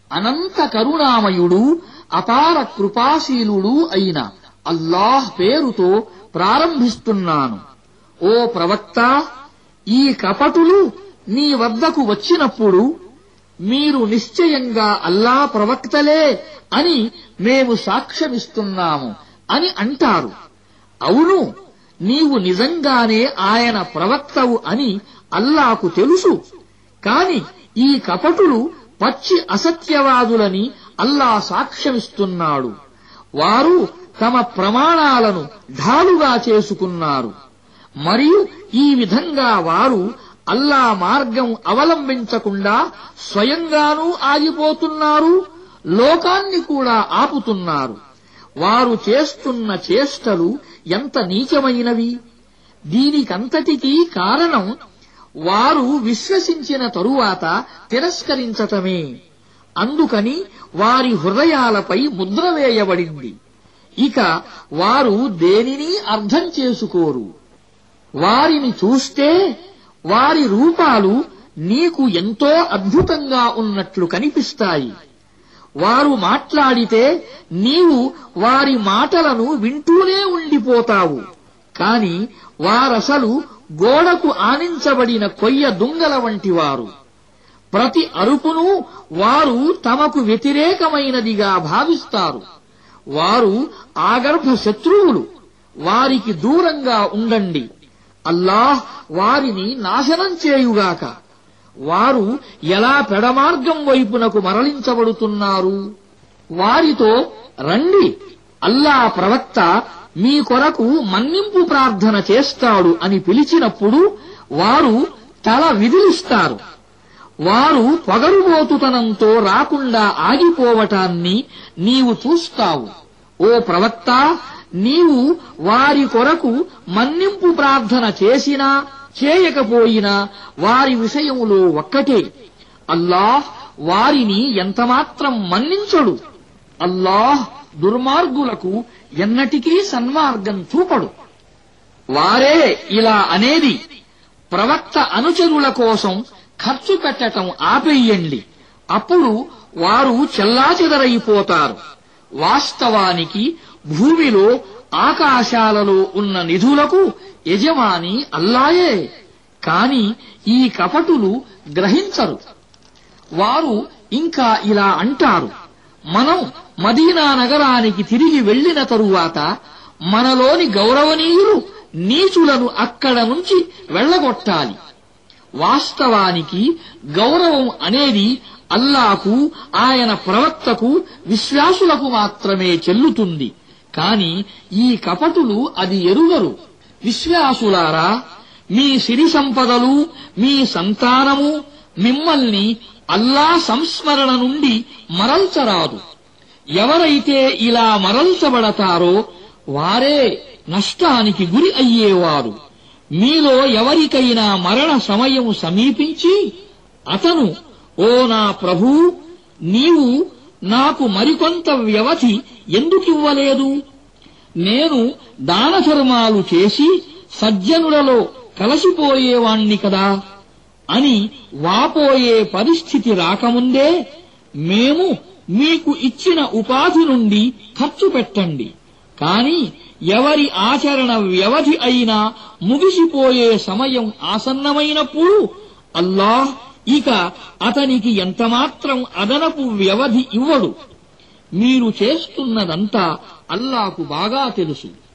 అనంత కరుణామయుడు అపార కృపాశీలుడు అయిన అల్లాహ్ పేరుతో ప్రారంభిస్తున్నాను ఓ ప్రవక్త ఈ కపటులు నీ వద్దకు వచ్చినప్పుడు మీరు నిశ్చయంగా అల్లా ప్రవక్తలే అని మేము సాక్ష్యమిస్తున్నాము అని అంటారు అవును నీవు నిజంగానే ఆయన ప్రవక్తవు అని అల్లాకు తెలుసు కాని ఈ కపటులు పచ్చి అసత్యవాదులని అల్లా సాక్ష్యమిస్తున్నాడు వారు తమ ప్రమాణాలను ఢాలుగా చేసుకున్నారు మరియు ఈ విధంగా వారు అల్లా మార్గం అవలంబించకుండా స్వయంగానూ ఆగిపోతున్నారు లోకాన్ని కూడా ఆపుతున్నారు వారు చేస్తున్న చేష్టలు ఎంత నీచమైనవి దీనికంతటికీ కారణం వారు విశ్వసించిన తరువాత తిరస్కరించటమే అందుకని వారి హృదయాలపై ముద్ర వేయబడింది ఇక వారు దేనిని అర్థం చేసుకోరు వారిని చూస్తే వారి రూపాలు నీకు ఎంతో అద్భుతంగా ఉన్నట్లు కనిపిస్తాయి వారు మాట్లాడితే నీవు వారి మాటలను వింటూనే ఉండిపోతావు కాని వారసలు గోడకు ఆనించబడిన కొయ్య దుంగల వంటివారు ప్రతి అరుపును వారు తమకు వ్యతిరేకమైనదిగా భావిస్తారు వారు ఆగర్భ శత్రువులు వారికి దూరంగా ఉండండి అల్లాహ్ వారిని నాశనం చేయుగాక వారు ఎలా పెడమార్గం వైపునకు మరలించబడుతున్నారు వారితో రండి అల్లా ప్రవక్త మీ కొరకు మన్నింపు ప్రార్థన చేస్తాడు అని పిలిచినప్పుడు వారు తల విదిలిస్తారు వారు పొగరుబోతుతనంతో రాకుండా ఆగిపోవటాన్ని నీవు చూస్తావు ఓ ప్రవక్త నీవు వారి కొరకు మన్నింపు ప్రార్థన చేసినా చేయకపోయినా వారి విషయములో ఒక్కటే అల్లాహ్ వారిని ఎంతమాత్రం మన్నించడు అల్లాహ్ దుర్మార్గులకు ఎన్నటికీ సన్మార్గం చూపడు వారే ఇలా అనేది ప్రవక్త అనుచరుల కోసం ఖర్చు పెట్టటం ఆపేయండి అప్పుడు వారు చెల్లాచెదరైపోతారు వాస్తవానికి భూమిలో ఆకాశాలలో ఉన్న నిధులకు యజమాని అల్లాయే కాని ఈ కపటులు గ్రహించరు వారు ఇంకా ఇలా అంటారు మనం మదీనా నగరానికి తిరిగి వెళ్లిన తరువాత మనలోని గౌరవనీయులు నీచులను అక్కడ నుంచి వెళ్లగొట్టాలి వాస్తవానికి గౌరవం అనేది అల్లాకు ఆయన ప్రవక్తకు విశ్వాసులకు మాత్రమే చెల్లుతుంది కాని ఈ కపటులు అది ఎరుగరు విశ్వాసులారా మీ సిరి సంపదలు మీ సంతానము మిమ్మల్ని అల్లా సంస్మరణ నుండి మరల్చరాదు ఎవరైతే ఇలా మరల్చబడతారో వారే నష్టానికి గురి అయ్యేవారు మీలో ఎవరికైనా మరణ సమయము సమీపించి అతను ఓ నా ప్రభూ నీవు నాకు మరికొంత వ్యవధి ఎందుకివ్వలేదు నేను దాన ధర్మాలు చేసి సజ్జనులలో కలసిపోయేవాణ్ణి కదా అని వాపోయే పరిస్థితి రాకముందే మేము మీకు ఇచ్చిన ఉపాధి నుండి ఖర్చు పెట్టండి కాని ఎవరి ఆచరణ వ్యవధి అయినా ముగిసిపోయే సమయం ఆసన్నమైనప్పుడు అల్లాహ్ ఇక అతనికి ఎంతమాత్రం అదనపు వ్యవధి ఇవ్వడు మీరు చేస్తున్నదంతా అల్లాకు బాగా తెలుసు